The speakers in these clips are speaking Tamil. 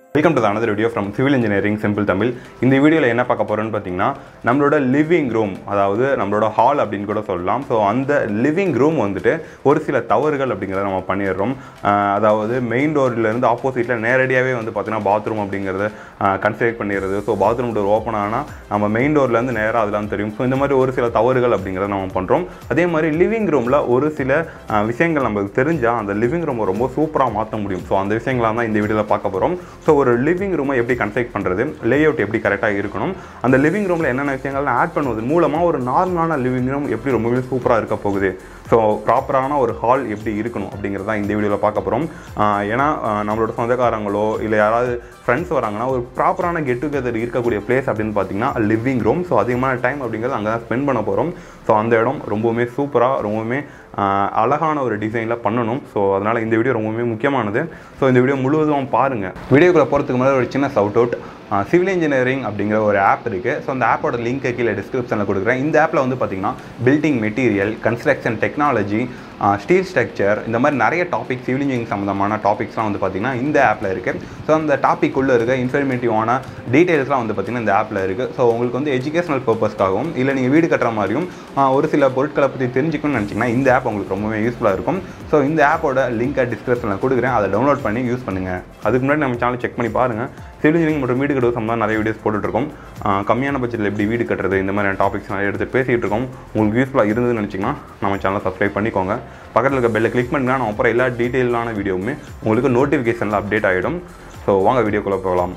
welcome to another video from civil engineering simple Tamil இந்த வீடியோவில் என்ன பார்க்க போகிறோன்னு பார்த்தீங்கன்னா நம்மளோட லிவிங் ரூம் அதாவது நம்மளோட ஹால் அப்படின்னு கூட சொல்லலாம் ஸோ அந்த லிவிங் ரூம் வந்துட்டு ஒரு சில தவறுகள் அப்படிங்கிறத நம்ம பண்ணிடுறோம் ஆஹ் அதாவது மெயின் டோர்லேருந்து ஆப்போசிட்டில் நேரடியாகவே வந்து பார்த்தீங்கன்னா பாத்ரூம் அப்படிங்கிறத கன்ஸ்ட்ரக்ட் பண்ணிடுறது ஸோ பாத்ரூம் டோர் ஓப்பன் ஆனால் நம்ம மெயின் டோர்லேருந்து நேராக அதெல்லாம் தெரியும் ஸோ இந்த மாதிரி ஒரு சில தவறுகள் அப்படிங்கிறத நம்ம பண்ணுறோம் அதே மாதிரி லிவிங் ரூமில் ஒரு சில ஆஹ் விஷயங்கள் நமக்கு தெரிஞ்சால் அந்த லிவிங் ரூமை ரொம்ப சூப்பராக மாற்ற முடியும் ஸோ அந்த விஷயங்களாக தான் இந்த வீடியோவில் பார்க்க போகிறோம் ஸோ ஒரு லிவிங் ரூமை எப்படி கன்ஸ்ட்ரக்ட் பண்ணுறது லே அவுட் எப்படி கரெக்டாக இருக்கணும் அந்த லிவிங் ரூமில் என்னென்ன விஷயங்கள்லாம் ஆட் பண்ணுவதன் மூலமாக ஒரு நார்மலான லிவிங் ரூம் எப்படி ரொம்பவே சூப்பராக இருக்க போகுது ஸோ ப்ராப்பரான ஒரு ஹால் எப்படி இருக்கணும் அப்படிங்கிறத இந்த வீடியோவில் பார்க்க போகிறோம் ஏன்னா ஆஹ் நம்மளோட சொந்தக்காரங்களோ இல்லை யாராவது ஃப்ரெண்ட்ஸ் வராங்கன்னா ஒரு ப்ராப்பரான கெட் டுகெதர் இருக்கக்கூடிய பிளேஸ் அப்படின்னு பார்த்தீங்கன்னா லிவிங் ரூம் ஸோ அதிகமான டைம் அப்படிங்கிறது அங்கே தான் ஸ்பெண்ட் பண்ண போகிறோம் ஸோ அந்த இடம் ரொம்பவுமே சூப்பராக ரொம்பவுமே ஆஹ் அழகான ஒரு டிசைனில் பண்ணணும் ஸோ அதனால் இந்த வீடியோ ரொம்பவுமே முக்கியமானது ஸோ இந்த வீடியோ முழுவதும் பாருங்கள் வீடியோக்குள்ளே போகிறதுக்கு முன்னாடி ஒரு சின்ன சவுட் அவுட் சிவில் இன்ஜினியரிங் அப்படிங்கிற ஒரு ஆப் இருக்குது ஸோ அந்த ஆப்போட லிங்க்கை கீழே டிஸ்கிரிப்ஷனில் கொடுக்குறேன் இந்த ஆப்பில் வந்து பார்த்தீங்கன்னா building material construction technology steel structure இந்த மாதிரி நிறைய டாபிக் சிவில் இன்ஜினியரிங் சம்மந்தமான டாபிக்ஸ்லாம் வந்து பார்த்தீங்கன்னா இந்த ஆப்பில் இருக்குது ஸோ அந்த டாபிக் உள்ள இருக்க இன்ஃபர்மேட்டிவான டீட்டெயில்ஸ்லாம் வந்து பார்த்தீங்கன்னா இந்த ஆப்பில் இருக்குது ஸோ உங்களுக்கு வந்து எஜுகேஷனல் பர்பஸ்க்காகவும் இல்லை நீங்கள் வீடு கட்டுற மாதிரியும் ஆஹ் ஒரு சில பொருட்களை பற்றி தெரிஞ்சுக்கணும்னு நினச்சிங்கன்னா இந்த ஆப் உங்களுக்கு ரொம்பவே யூஸ்ஃபுல்லாக இருக்கும் ஸோ இந்த ஆப்போட லிங்கை டிஸ்கிரிப்ஷனில் கொடுக்குறேன் அதை டவுன்லோட் பண்ணி யூஸ் பண்ணுங்கள் அதுக்கு முன்னாடி நம்ம சேனல் செக் பண்ணி பாருங்கள் சிவில் இன்ஜினியரிங் மற்றும் வீடு கட்டுவது சம்மந்தம் நிறைய வீடியோஸ் போட்டுட்ருக்கோம் ஆஹ் கம்மியான பட்ஜெட்டில் எப்படி வீடு கட்டுறது இந்த மாதிரியான டாபிக்ஸ் நிறைய எடுத்து பேசிகிட்டு இருக்கோம் உங்களுக்கு யூஸ்ஃபுல்லாக இருந்ததுன்னு நினச்சிங்கன்னா நம்ம சேனலை சப்ஸ்கிரைப் பண்ணிக்கோங்க பக்கத்தில் இருக்க பெல்லை கிளிக் பண்ணிங்கன்னா நான் அப்புறம் எல்லா டீட்டெயிலான வீடியோவுமே உங்களுக்கு நோட்டிஃபிகேஷனில் அப்டேட் ஆகிடும் ஸோ வாங்க வீடியோக்குள்ளே போகலாம்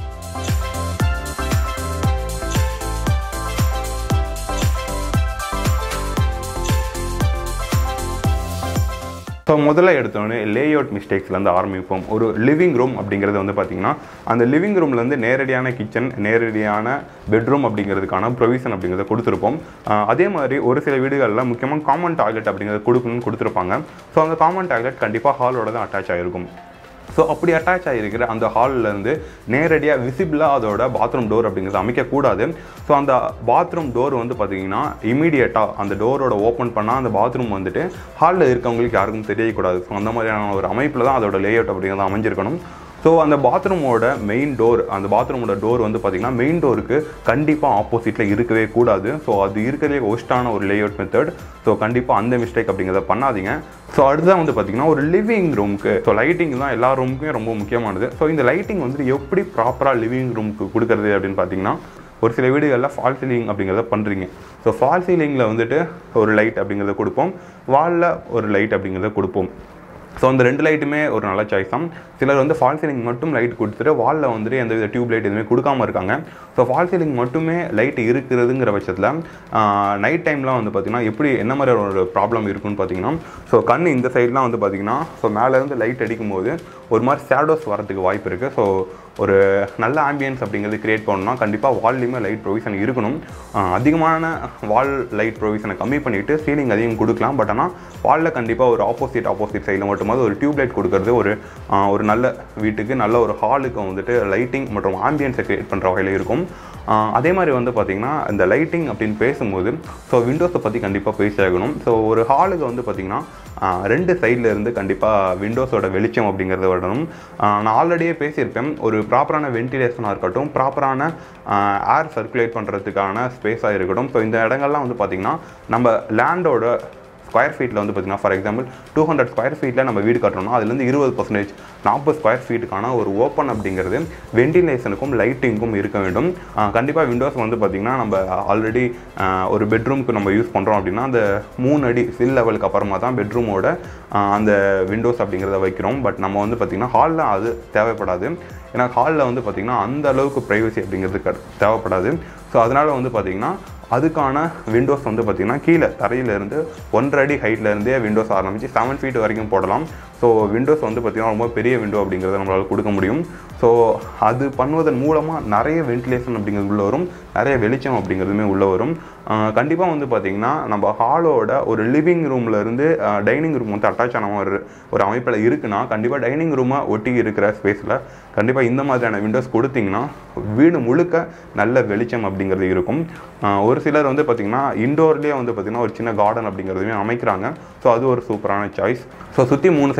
ஸோ முதல்ல எடுத்தோடனே லே அவுட் மிஸ்டேக்ஸ்லேருந்து ஆரம்பிப்போம் ஒரு லிவிங் ரூம் அப்படிங்கிறது வந்து பார்த்திங்கன்னா அந்த லிவிங் ரூம்லேருந்து நேரடியான கிச்சன் நேரடியான பெட்ரூம் அப்படிங்கிறதுக்கான ப்ரொவிஷன் அப்படிங்கிறத கொடுத்துருப்போம் ஆஹ் அதே மாதிரி ஒரு சில வீடுகளில் முக்கியமாக காமன் டாய்லெட் அப்படிங்கிறத கொடுக்கணும்னு கொடுத்துருப்பாங்க ஸோ அந்த காமன் டாய்லெட் கண்டிப்பாக ஹாலோட தான் அட்டாச் ஆகிருக்கும் ஸோ அப்படி அட்டாச் ஆகிருக்கிற அந்த ஹால்லேருந்து நேரடியாக விசிபிளாக அதோட பாத்ரூம் டோர் அப்படிங்கிறது அமைக்கக்கூடாது ஸோ அந்த பாத்ரூம் டோர் வந்து பார்த்தீங்கன்னா இமீடியட்டாக அந்த டோரோட ஓப்பன் பண்ணால் அந்த பாத்ரூம் வந்துட்டு ஹாலில் இருக்கவங்களுக்கு யாருக்கும் தெரியக்கூடாது ஸோ அந்த மாதிரியான ஒரு அமைப்பில் தான் அதோட லேஅவுட் அப்படிங்கிறது அமைஞ்சிருக்கணும் ஸோ அந்த பாத்ரூமோட மெயின் டோர் அந்த பாத்ரூமோட டோர் வந்து பார்த்திங்கன்னா மெயின் டோருக்கு கண்டிப்பாக ஆப்போசிட்டில் இருக்கவே கூடாது ஸோ அது இருக்கிறதே ஒஸ்ட்டான ஒரு லேஅவுட் மெத்தட் ஸோ கண்டிப்பாக அந்த மிஸ்டேக் அப்படிங்கிறத பண்ணாதீங்க ஸோ அடுத்ததான் வந்து பார்த்திங்கன்னா ஒரு லிவிங் ரூமுக்கு ஸோ லைட்டிங் தான் எல்லா ரூமுக்குமே ரொம்ப முக்கியமானது ஸோ இந்த லைட்டிங் வந்துட்டு எப்படி ப்ராப்பராக லிவிங் ரூமுக்கு கொடுக்குறது அப்படின்னு பார்த்தீங்கன்னா ஒரு சில வீடுகளில் ஃபால் சீலிங் அப்படிங்கிறத பண்ணுறீங்க ஸோ ஃபால் சீலிங்கில் வந்துட்டு ஒரு லைட் அப்படிங்கிறத கொடுப்போம் வாலில் ஒரு லைட் அப்படிங்கிறத கொடுப்போம் ஸோ அந்த ரெண்டு லைட்டுமே ஒரு நல்ல சாய்ஸ் தான் சிலர் வந்து ஃபால் சீலிங் மட்டும் லைட் கொடுத்துட்டு வாலில் வந்துட்டு எந்த வித டியூப் லைட் எதுவுமே கொடுக்காம இருக்காங்க ஸோ ஃபால் சீலிங் மட்டுமே லைட் இருக்கிறதுங்கிற பட்சத்தில் நைட் டைம்லாம் வந்து பார்த்திங்கன்னா எப்படி என்ன மாதிரி ஒரு ப்ராப்ளம் இருக்குன்னு பார்த்தீங்கன்னா ஸோ கண் இந்த சைட்லாம் வந்து பார்த்திங்கன்னா ஸோ மேலேருந்து லைட் அடிக்கும் போது ஒரு மாதிரி ஷேடோஸ் வரதுக்கு வாய்ப்பு இருக்குது ஸோ ஒரு நல்ல ஆம்பியன்ஸ் அப்படிங்கிறது கிரியேட் பண்ணணும்னா கண்டிப்பாக வால்லையுமே லைட் ப்ரொவிஷன் இருக்கணும் ஆஹ் அதிகமான வால் லைட் ப்ரொவிஷனை கம்மி பண்ணிவிட்டு சீலிங் அதிகம் கொடுக்கலாம் பட் ஆனால் வாலில் கண்டிப்பாக ஒரு ஆப்போசிட் ஆப்போசிட் சைடில் மட்டுமாவது ஒரு டியூப் லைட் கொடுக்கறது ஒரு ஆஹ் ஒரு நல்ல வீட்டுக்கு நல்ல ஒரு ஹாலுக்கு வந்துட்டு லைட்டிங் மற்றும் ஆம்பியன்ஸை கிரியேட் பண்ணுற வகையில் இருக்கும் ஆஹ் அதே மாதிரி வந்து பார்த்திங்கன்னா இந்த லைட்டிங் அப்படின்னு பேசும்போது ஸோ விண்டோஸை பற்றி கண்டிப்பாக பேசியாகணும் ஸோ ஒரு ஹாலுக்கு வந்து பார்த்திங்கன்னா ஆஹ் ரெண்டு சைடில் இருந்து கண்டிப்பாக விண்டோஸோட வெளிச்சம் அப்படிங்கிறத வரணும் ஆஹ் நான் ஆல்ரெடியே பேசியிருப்பேன் ஒரு ப்ராப்பரான வென்டிலேஷனாக இருக்கட்டும் ப்ராப்பரான ஏர் சர்க்குலேட் பண்ணுறதுக்கான ஸ்பேஸாக இருக்கட்டும் ஸோ இந்த இடங்கள்லாம் வந்து பார்த்திங்கன்னா நம்ம லேண்டோட ஸ்கொயர் ஃபீட்டில் வந்து பார்த்திங்கன்னா for example two hundred square ஃபீட்டில் நம்ம வீடு கட்டணும்னா அதுலேருந்து இருபது பர்சன்டேஜ் நாற்பது ஸ்கொயர் ஃபீட்டுக்கான ஒரு ஓப்பன் அப்படிங்கிறது வென்டிலேஷனுக்கும் லைட்டிங்க்கும் இருக்க வேண்டும் கண்டிப்பாக விண்டோஸ் வந்து பார்த்திங்கன்னா நம்ம ஆல்ரெடி ஒரு பெட்ரூமுக்கு நம்ம யூஸ் பண்ணுறோம் அப்படின்னா அந்த மூணு அடி சில் லெவலுக்கு அப்புறமா தான் பெட்ரூமோட அந்த விண்டோஸ் அப்படிங்கிறத வைக்கிறோம் பட் நம்ம வந்து பார்த்திங்கன்னா ஹாலில் அது தேவைப்படாது ஏன்னா ஹாலில் வந்து பார்த்திங்கன்னா அந்த அளவுக்கு ப்ரைவசி அப்படிங்கிறது க- தேவைப்படாது ஸோ அதனால் வந்து பார்த்திங்கன்னா அதுக்கான விண்டோஸ் வந்து பார்த்திங்கன்னா கீழே தரையிலேருந்து ஒன்றரை அடி height-ல இருந்தே விண்டோஸ் ஆரம்பித்து செவன் ஃபீட் வரைக்கும் போடலாம் ஸோ விண்டோஸ் வந்து பார்த்திங்கன்னா ரொம்ப பெரிய விண்டோ அப்படிங்கிறத நம்மளால் கொடுக்க முடியும் ஸோ அது பண்ணுவதன் மூலமாக நிறைய வென்டிலேஷன் அப்படிங்கிறது உள்ள வரும் நிறைய வெளிச்சம் அப்படிங்கிறதுமே உள்ளே வரும் கண்டிப்பாக வந்து பார்த்திங்கன்னா நம்ம ஹாலோட ஒரு லிவிங் ரூம்லேருந்து டைனிங் ரூம் வந்து அட்டாச் ஆன ஒரு ஒரு அமைப்பில் இருக்குன்னா கண்டிப்பாக டைனிங் ரூமை ஒட்டி இருக்கிற ஸ்பேஸில் கண்டிப்பாக இந்த மாதிரியான விண்டோஸ் கொடுத்தீங்கன்னா வீடு முழுக்க நல்ல வெளிச்சம் அப்படிங்கிறது இருக்கும் ஆஹ் ஒரு சிலர் வந்து பார்த்திங்கன்னா இண்டோர்லேயே வந்து பார்த்திங்கன்னா ஒரு சின்ன கார்டன் அப்படிங்கிறதுமே அமைக்கிறாங்க ஸோ அது ஒரு சூப்பரான சாய்ஸ் ஸோ சுற்றி மூணு சைடு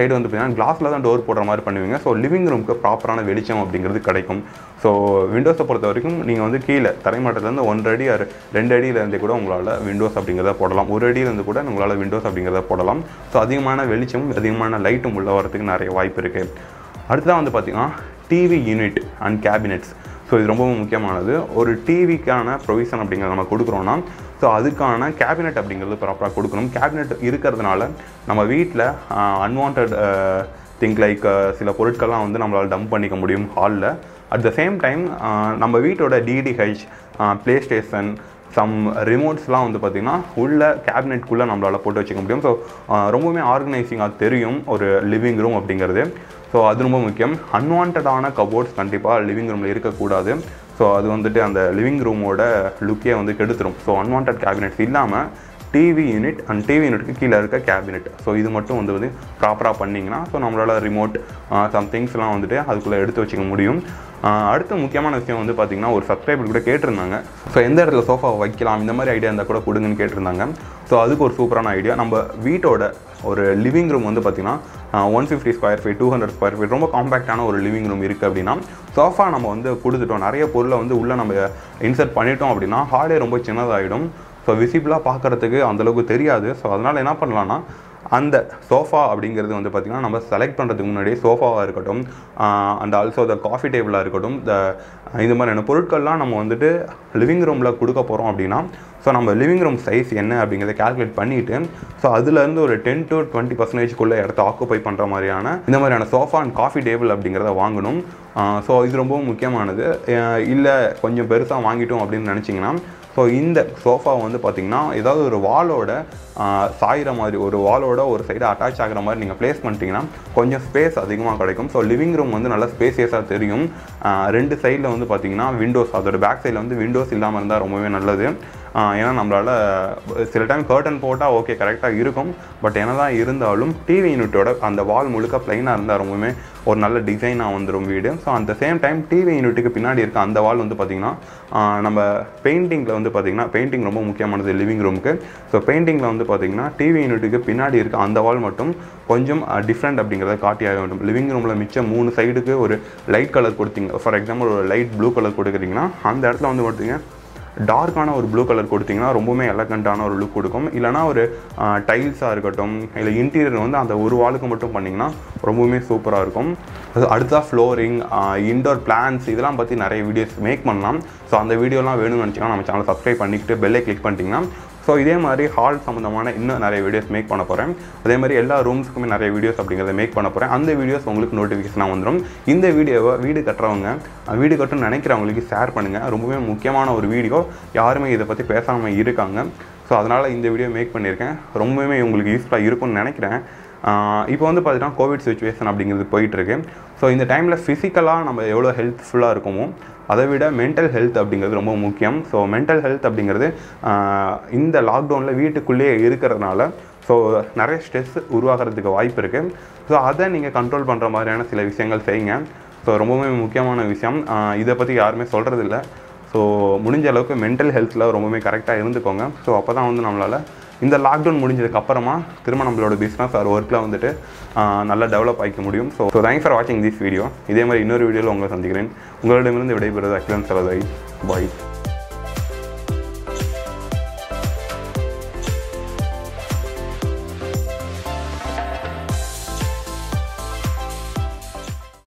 சைடு வந்து பார்த்தீங்கன்னா கிளாஸில் தான் டோர் போடுற மாதிரி பண்ணுவீங்க ஸோ லிவிங் ரூமுக்கு ப்ராப்பரான வெளிச்சம் அப்படிங்கிறது கிடைக்கும் ஸோ விண்டோஸை பொறுத்த வரைக்கும் நீங்கள் வந்து கீழே தரைமட்டத்துலேருந்து ஒன்றரை அடி ஆறு ரெண்டு அடியிலேருந்து கூட உங்களால் விண்டோஸ் அப்படிங்கிறத போடலாம் ஒரு அடியிலேருந்து கூட உங்களால் விண்டோஸ் அப்படிங்கிறத போடலாம் ஸோ அதிகமான வெளிச்சமும் அதிகமான லைட்டும் உள்ள வரதுக்கு நிறைய வாய்ப்பு இருக்குது அடுத்ததாக வந்து பார்த்திங்கன்னா TV unit and cabinets so இது ரொம்பவும் முக்கியமானது ஒரு டிவிக்கான ப்ரொவிஷன் அப்படிங்கிறத நம்ம கொடுக்குறோன்னா ஸோ அதுக்கான கேபினெட் அப்படிங்கிறது ப்ராப்பராக கொடுக்கணும் கேபினெட் இருக்கிறதுனால நம்ம வீட்டில் அன்வான்ட் திங்க் லைக் சில பொருட்கள்லாம் வந்து நம்மளால் டம்ப் பண்ணிக்க முடியும் ஹாலில் அட் த சேம் டைம் நம்ம வீட்டோட டிடிஹெச் ப்ளே ஸ்டேஷன் சம் ரிமோட்ஸ்லாம் வந்து பார்த்திங்கன்னா உள்ள கேபினெட்குள்ளே நம்மளால் போட்டு வச்சுக்க முடியும் ஸோ ரொம்பவுமே ஆர்கனைசிங்காக தெரியும் ஒரு லிவிங் ரூம் அப்படிங்கிறது ஸோ அது ரொம்ப முக்கியம் அன்வான்டான கபோர்ட்ஸ் கண்டிப்பாக லிவிங் ரூமில் இருக்கக்கூடாது ஸோ அது வந்துட்டு அந்த லிவிங் ரூமோட லுக்கே வந்து கெடுத்துரும் ஸோ அன்வான்ட் கேபினெட்ஸ் இல்லாமல் டிவி யூனிட் அண்ட் டிவி யூனிட்டுக்கு கீழே இருக்க கேபினெட் ஸோ இது மட்டும் வந்து வந்து ப்ராப்பராக பண்ணிங்கன்னா ஸோ நம்மளால் ரிமோட் சம் திங்ஸ்லாம் வந்துட்டு அதுக்குள்ளே எடுத்து வச்சுக்க முடியும் ஆஹ் அடுத்த முக்கியமான விஷயம் வந்து பார்த்திங்கன்னா ஒரு சப்ஸ்கிரைபர் கூட கேட்டிருந்தாங்க ஸோ எந்த இடத்துல சோஃபா வைக்கலாம் இந்த மாதிரி ஐடியா இருந்தால் கூட கொடுங்கன்னு கேட்டிருந்தாங்க ஸோ அதுக்கு ஒரு சூப்பரான ஐடியா நம்ம வீட்டோட ஒரு லிவிங் ரூம் வந்து பார்த்திங்கன்னா one fifty square feet two hundred square feet ரொம்ப காம்பேக்டான ஒரு லிவிங் ரூம் இருக்குது அப்படின்னா சோஃபா நம்ம வந்து கொடுத்துட்டோம் நிறைய பொருளை வந்து உள்ளே நம்ம இன்சர்ட் பண்ணிட்டோம் அப்படின்னா ஹாலே ரொம்ப சின்னதாகிடும் ஸோ விசிபிளாக பார்க்குறதுக்கு அந்தளவுக்கு தெரியாது ஸோ அதனால் என்ன பண்ணலான்னா அந்த சோஃபா அப்படிங்கிறது வந்து பார்த்திங்கன்னா நம்ம செலக்ட் பண்ணுறதுக்கு முன்னாடியே சோஃபாவாக இருக்கட்டும் அண்ட் ஆல்சோ த காஃபி டேபிளாக இருக்கட்டும் த இந்த மாதிரியான பொருட்கள்லாம் நம்ம வந்துட்டு லிவிங் ரூமில் கொடுக்க போகிறோம் அப்படின்னா ஸோ நம்ம லிவிங் ரூம் சைஸ் என்ன அப்படிங்கிறத கால்குலேட் பண்ணிவிட்டு ஸோ அதுலேருந்து ஒரு டென் டு டுவெண்ட்டி பர்சன்டேஜ்க்குள்ளே இடத்த ஆக்குப்பை பண்ணுற மாதிரியான இந்த மாதிரியான சோஃபா அண்ட் காஃபி டேபிள் அப்படிங்கிறத வாங்கணும் ஸோ இது ரொம்பவும் முக்கியமானது இல்லை கொஞ்சம் பெருசாக வாங்கிட்டோம் அப்படின்னு நினச்சிங்கன்னா ஸோ இந்த சோஃபா வந்து பார்த்திங்கன்னா ஏதாவது ஒரு வாலோட சாயிற மாதிரி ஒரு வாலோட ஒரு சைடு அட்டாச் ஆகிற மாதிரி நீங்கள் ப்ளேஸ் பண்ணிட்டீங்கன்னா கொஞ்சம் ஸ்பேஸ் அதிகமாக கிடைக்கும் ஸோ லிவிங் ரூம் வந்து நல்லா ஸ்பேசியஸாக தெரியும் ஆஹ் ரெண்டு சைடில் வந்து பார்த்திங்கன்னா விண்டோஸ் அதோட பேக் சைடில் வந்து விண்டோஸ் இல்லாமல் இருந்தால் ரொம்பவே நல்லது ஆஹ் ஏன்னா நம்மளால் சில டைம் கர்டன் போட்டால் ஓகே கரெக்டாக இருக்கும் பட் என்ன தான் இருந்தாலும் டிவி யூனிட்டோட அந்த வால் முழுக்க ப்ளைனாக இருந்தால் ரொம்பவுமே ஒரு நல்ல டிசைனாக வந்துடும் வீடு ஸோ அந்த சேம் டைம் டிவி யூனிட்டுக்கு பின்னாடி இருக்க அந்த வால் வந்து பார்த்திங்கன்னா ஆஹ் நம்ம பெயிண்டிங்கில் வந்து பார்த்திங்கன்னா பெயிண்டிங் ரொம்ப முக்கியமானது லிவிங் ரூமுக்கு ஸோ பெயிண்டிங்கில் வந்து பார்த்திங்கன்னா டிவி யூனிட்டுக்கு பின்னாடி இருக்க அந்த வால் மட்டும் கொஞ்சம் டிஃப்ரெண்ட் அப்படிங்கிறத காட்டியாக வேண்டும் லிவிங் ரூமில் மிச்சம் மூணு சைடுக்கு ஒரு லைட் கலர் கொடுத்தீங்க ஃபார் எக்ஸாம்பிள் ஒரு லைட் ப்ளூ கலர் கொடுக்குறீங்கன்னா அந்த இடத்துல வந்து பார்த்தீங்க டார்க்கான ஒரு ப்ளூ கலர் கொடுத்தீங்கன்னா ரொம்பவுமே எலகண்ட்டான ஒரு லுக் கொடுக்கும் இல்லைனா ஒரு டைல்ஸாக இருக்கட்டும் இல்லை இன்டீரியர் வந்து அந்த ஒரு வாளுக்கு மட்டும் பண்ணிங்கன்னா ரொம்பவுமே சூப்பராக இருக்கும் அது அடுத்தா ஃப்ளோரிங் இன்டோர் பிளான்ஸ் இதெல்லாம் பற்றி நிறைய வீடியோஸ் மேக் பண்ணலாம் ஸோ அந்த வீடியோலாம் வேணும்னு நினச்சிங்கன்னா நம்ம சேனல் சப்ஸ்கிரைப் பண்ணிக்கிட்டு பெல்லை கிளிக் பண்ணிட்டீங்கன்னா ஸோ இதே மாதிரி ஹால் சம்மந்தமான இன்னும் நிறைய வீடியோஸ் மேக் பண்ண போகிறேன் அதே மாதிரி எல்லா ரூம்ஸுக்குமே நிறைய வீடியோஸ் அப்படிங்கிறத மேக் பண்ண போகிறேன் அந்த வீடியோஸ் உங்களுக்கு நோட்டிஃபிகேஷனாக வந்துடும் இந்த வீடியோவை வீடு கட்டுறவங்க அஹ் வீடு கட்டணும்னு நினைக்கிறவங்களுக்கு ஷேர் பண்ணுங்கள் ரொம்பவே முக்கியமான ஒரு வீடியோ யாருமே இதை பற்றி பேசாமல் இருக்காங்க ஸோ அதனால் இந்த வீடியோ மேக் பண்ணியிருக்கேன் ரொம்பவே உங்களுக்கு யூஸ்ஃபுல்லாக இருக்கும்னு நினைக்கிறேன் இப்போ வந்து பார்த்தீங்கன்னா கோவிட் சுச்சுவேஷன் அப்படிங்கிறது போயிட்டுருக்கு ஸோ இந்த டைமில் ஃபிசிக்கலாக நம்ம எவ்வளோ ஹெல்ப்ஃபுல்லாக இருக்கோமோ அதை விட மென்டல் ஹெல்த் அப்படிங்கிறது ரொம்ப முக்கியம் ஸோ மென்டல் ஹெல்த் அப்படிங்கிறது ஆஹ் இந்த லாக்டவுனில் வீட்டுக்குள்ளேயே இருக்கிறதுனால ஸோ நிறைய ஸ்ட்ரெஸ் உருவாகிறதுக்கு வாய்ப்பு இருக்குது ஸோ அதை நீங்கள் கண்ட்ரோல் பண்ணுற மாதிரியான சில விஷயங்கள் செய்யுங்க ஸோ ரொம்பவே முக்கியமான விஷயம் ஆஹ் இதை பற்றி யாருமே சொல்கிறதில்ல ஸோ முடிஞ்ச அளவுக்கு மென்டல் ஹெல்த்தில் ரொம்பவே கரெக்டாக இருந்துக்கோங்க ஸோ அப்போ தான் வந்து நம்மளால் இந்த லாக்டவுன் முடிஞ்சதுக்கு அப்புறமா திரும்ப நம்மளோட பிஸ்னஸ் ஆர் ஒர்க்கில் வந்துட்டு ஆஹ் நல்லா டெவலப் ஆகிக்க முடியும் ஸோ ஸோ தேங்க்ஸ் ஃபார் வாட்சிங் திஸ் வீடியோ இதே மாதிரி இன்னொரு வீடியோவில் உங்களை சந்திக்கிறேன் உங்களிடமிருந்து விடைபெறுவது அகிலன் சலதை பாய்